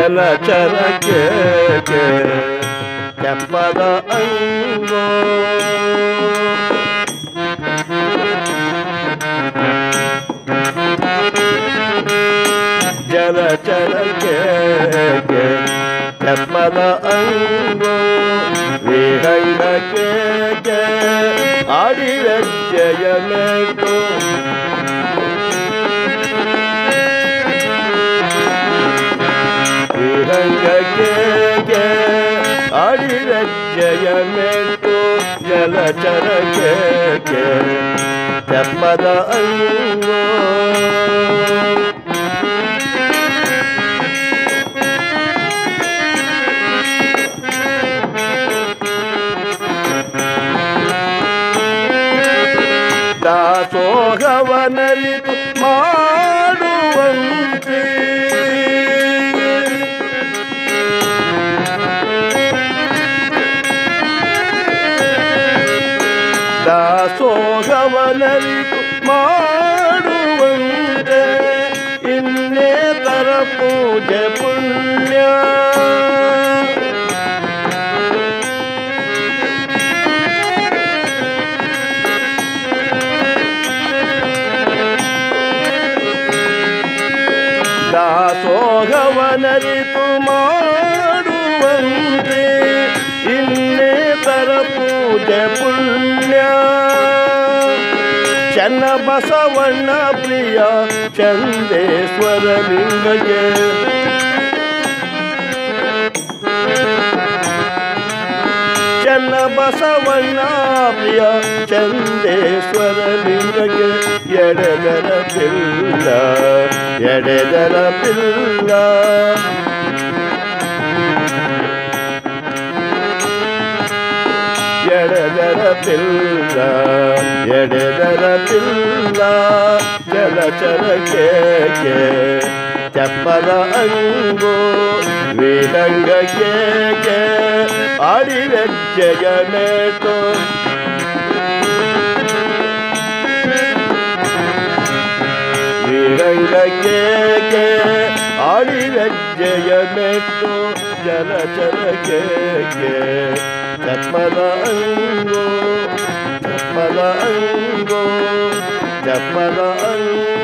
ಜಲಚರ ಕೇಕೆ ತೆಪ್ಪದ ಅಂಗೋ ಜಲಚರ ಕೇಕೆ ತೆಪ್ಪದ ಅಂಗೋ ವಿಹಂಗ ಕೇಕೆ ಆಡಿರಜ್ಜಯ ಮೇಟು ವಿಹಂಗಕ್ಕೆ ಅಡಿರಜ್ಜಯ ಮೆಟ್ಟು ಜಲಚರಕ್ಕೆ ತೆಪ್ಪದ ಅಂಗೋ ದಾಸೋಹವನರಿತು ಮಾಡುವಂತೆ ದಾಸೋಹವನರಿತು ಮಾಡುವಂತೆ ಇನ್ನೇ ತರ ಪೂಜೆ ಪುಣ್ಯ ದಾಸೋಹವನರಿತು ಮಾಡುವಂತೆ ಇನ್ನೇ ತರ ಪೂಜೆ ಪುಣ್ಯ ಚನ್ನ ಬಸವಣ್ಣ ಪ್ರಿಯ ಚಂದೇಶ್ವರ ಲಿಂಗಗೆ ಚನ್ನ ಬಸವಣ್ಣ ಪ್ರಿಯ ಚಂದೇಶ್ವರ ಲಿಂಗಗೆ ಎಡೆದರ ಪಿಲ್ಲ ಎಡೆದರ ಪಿಲ್ಲ ಎಡೆದರ ಪಿಲ್ಲ ಎಡೆದರ ಪಿಲ್ಲ ಜಲಚರ ಕೇಕೆ ತೆಪ್ಪದ ಅಂಗೋ ವಿಹಂಗ ಕೇಕೆ ಆಡಿರಜ್ಜಯ ಮೇಟೋ ವಿಹಂಗ ಕೇಕೆ ಆಡಿರಜ್ಜಯ ಮೆಟ್ಟು ಜಲಚರ ಕೇಕೆ ತೆಪ್ಪದ ಅಂಗೋ ತೆಪ್ಪದ ಅಂಗೋ ತೆಪ್ಪದ ಅಂಗೋ